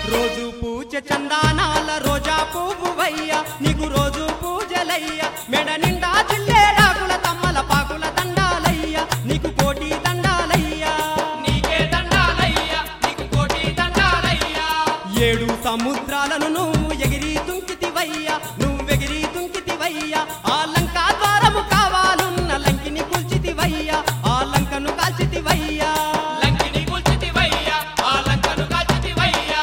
రోజు పూజ చందానాల రోజా పువ్వువయ్యా నీకు రోజు పూజలయ్యా మెడ నిండా జిల్లేడాకుల తమ్మల పాకుల దండాలయ్యా నీకు కోటి దండాలయ్యా నీకే దండాలయ్యా నీకు కోటి దండాలయ్యా ఏడు సముద్రాలను నువ్వు ఎగిరి తుంకితివయ్యా నువ్వెగిరి తుంకితివయ్యా ఆ లంకా ద్వారము కావాలున్న లంకిని కూల్చితివయ్యా ఆ లంకను కాల్చితివయ్యా లంకిని కూల్చితివయ్యా ఆ లంకను కాల్చితివయ్యా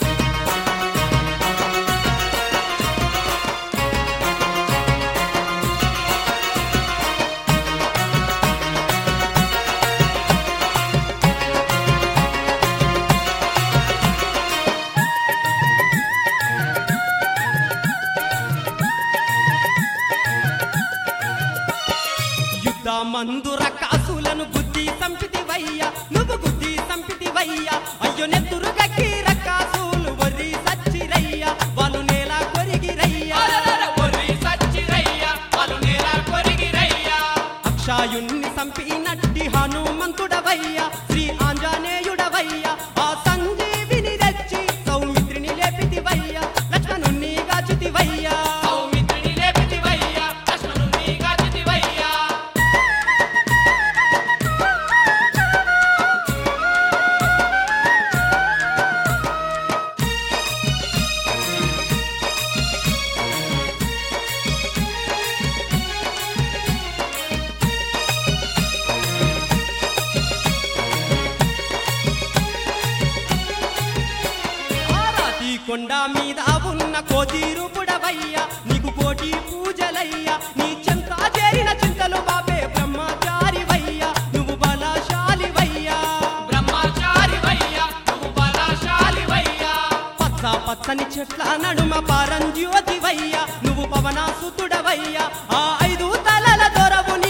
యుద్ధ మందుర కాసులను బుద్ధి సంపితివయ్యా నువ్వు బుద్ధి సంపితివయ్యా అయ్యో నెత్తురు గక్కి రక్కాసులు వరి సచ్చిరయ్యా వాళ్ళు నేల కొరిగిరయ్యా అరరర ఒర్రి సచ్చిరయ్యా అలు నేల కొరిగిరయ్యా అక్షాయుణ్ణి సంపినట్టి హనుమంతుడవయ్యా శ్రీ ఆంజనేయుడవయ్యా ఆ సంజీవిని తెచ్చి సౌమిత్రిని లేపితివయ్యా లక్ష్మణుణ్ణి గాచితివయ్యా సౌమిత్రిని లేపితివయ్యా లక్ష్మణుణ్ణి కాచితివయ్యా ఆరాతి కొండ మీద ఉన్న కోతీరుపుడవయ్యా నీకు కోటి పూజలయ్యా నీ చెంత చేరిన చింతలు బాబే బ్రహ్మచారివయ్యా నువ్వు బలశాలివయ్యా బ్రహ్మచారివయ్యా నువ్వు బలశాలివయ్యా పచ్చ పచ్చని చెట్ల నడుమ పరంజ్యోతివయ్యా నువ్వు పవనాసుతుడవయ్యా ఆ ఐదు తలల దొరవు